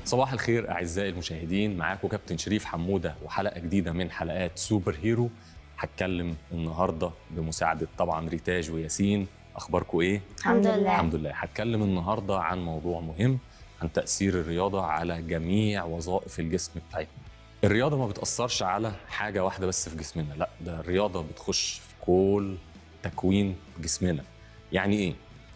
صباح الخير اعزائي المشاهدين معاكم كابتن شريف حموده وحلقه جديده من حلقات سوبر هيرو هتكلم النهارده بمساعده طبعا ريتاج وياسين اخباركم ايه الحمد لله الحمد لله هتكلم النهارده عن موضوع مهم عن تاثير الرياضه على جميع وظائف الجسم بتاعتنا الرياضه ما بتاثرش على حاجه واحده بس في جسمنا لا ده الرياضه بتخش في كل تكوين جسمنا يعني ايه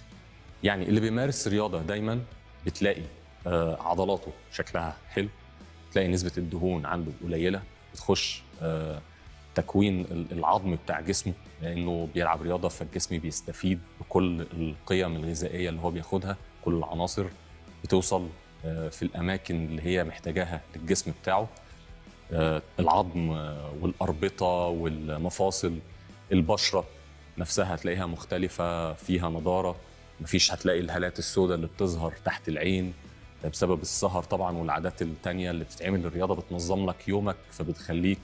يعني اللي بيمارس رياضه دايما بتلاقي آه، عضلاته شكلها حلو تلاقي نسبه الدهون عنده قليله بتخش آه، تكوين ال- العظم بتاع جسمه لانه بيلعب رياضه فالجسم بيستفيد بكل القيم الغذائيه اللي هو بياخدها كل العناصر بتوصل آه، في الاماكن اللي هي محتاجاها للجسم بتاعه آه، العظم آه، والاربطه والمفاصل البشره نفسها هتلاقيها مختلفه فيها نضاره مفيش هتلاقي الهالات السوداء اللي بتظهر تحت العين ده بسبب السهر طبعا والعادات التانية اللي بتتعمل للرياضه بتنظم لك يومك فبتخليك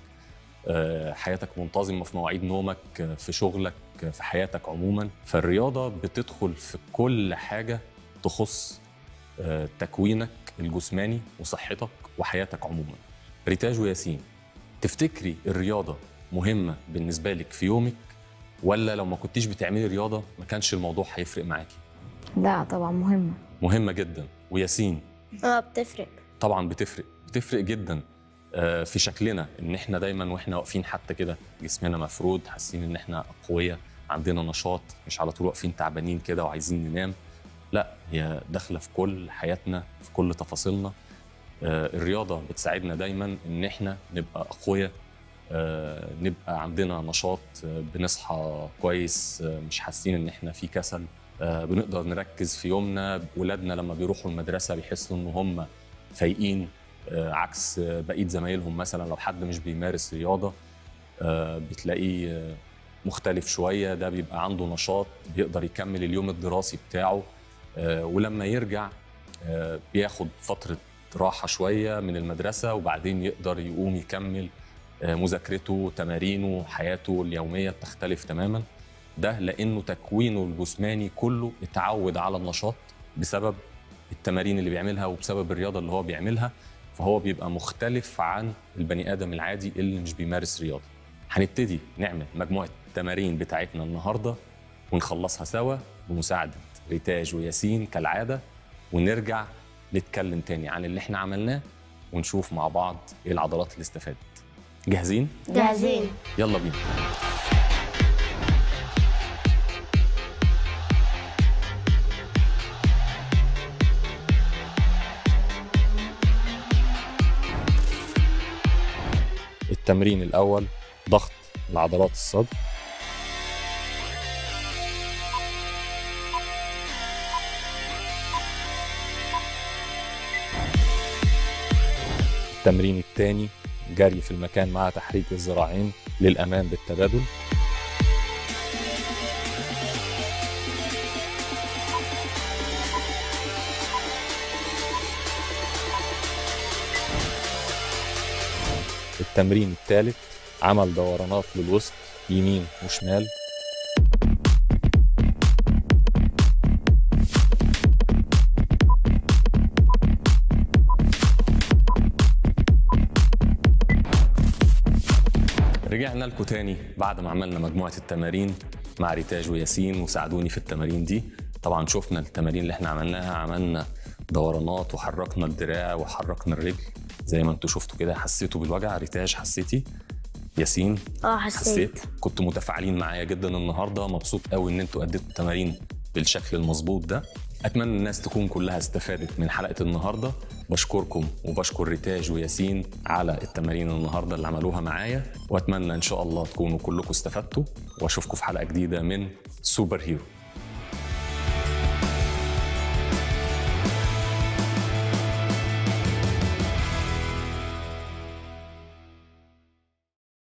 آه، حياتك منتظمه في مواعيد نومك آه، في شغلك آه، في حياتك عموما فالرياضه بتدخل في كل حاجه تخص آه، تكوينك الجسماني وصحتك وحياتك عموما ريتاج وياسين تفتكري الرياضه مهمه بالنسبه لك في يومك ولا لو ما كنتيش بتعملي رياضه ما كانش الموضوع هيفرق معاكي لا طبعا مهمة مهمه جدا وياسين اه بتفرق طبعا بتفرق بتفرق جدا آه، في شكلنا ان احنا دايما واحنا واقفين حتى كده جسمنا مفرود حاسين ان احنا اقوياء عندنا نشاط مش على طول واقفين تعبانين كده وعايزين ننام لا هي داخله في كل حياتنا في كل تفاصيلنا آه، الرياضه بتساعدنا دايما ان احنا نبقى اقوياء آه، نبقى عندنا نشاط آه، بنصحى كويس آه، مش حاسين ان احنا في كسل آه، بنقدر نركز في يومنا ولادنا لما بيروحوا المدرسه بيحسوا ان هم فايقين آه، عكس آه، بقيه زمايلهم مثلا لو حد مش بيمارس رياضه آه، بتلاقيه آه، مختلف شويه ده بيبقى عنده نشاط بيقدر يكمل اليوم الدراسي بتاعه آه، ولما يرجع آه، بياخد فتره راحه شويه من المدرسه وبعدين يقدر يقوم يكمل آه، مذاكرته تمارينه حياته اليوميه بتختلف تماما ده لانه تكوينه الجسماني كله اتعود على النشاط بسبب التمارين اللي بيعملها وبسبب الرياضه اللي هو بيعملها فهو بيبقى مختلف عن البني ادم العادي اللي مش بيمارس رياضه هنبتدي نعمل مجموعه تمارين بتاعتنا النهارده ونخلصها سوا بمساعده ريتاج وياسين كالعاده ونرجع نتكلم تاني عن اللي احنا عملناه ونشوف مع بعض ايه العضلات اللي استفادت جاهزين جاهزين يلا بينا التمرين الأول ضغط لعضلات الصدر التمرين الثاني جري في المكان مع تحريك الذراعين للأمام بالتبادل التمرين الثالث عمل دورانات للوسط يمين وشمال رجعنا لكم تاني بعد ما عملنا مجموعة التمارين مع ريتاج وياسين وساعدوني في التمارين دي طبعا شفنا التمارين اللي احنا عملناها عملنا دورانات وحركنا الدراع وحركنا الرجل زي ما انتوا شفتوا كده حسيتوا بالوجع ريتاج حسيتي ياسين اه حسيت حسيت كنتوا متفاعلين معايا جدا النهارده مبسوط قوي ان انتوا اديتوا التمارين بالشكل المظبوط ده اتمنى الناس تكون كلها استفادت من حلقه النهارده بشكركم وبشكر ريتاج وياسين على التمارين النهارده اللي عملوها معايا واتمنى ان شاء الله تكونوا كلكم استفدتوا واشوفكم في حلقه جديده من سوبر هيرو